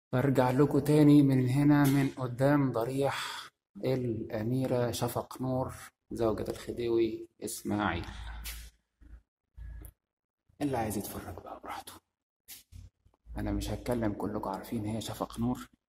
برجع لكم تاني من هنا من قدام ضريح الأميرة شفق نور زوجة الخديوي إسماعيل اللي عايز يتفرج بقى براحته أنا مش هتكلم كلكم عارفين هي شفق نور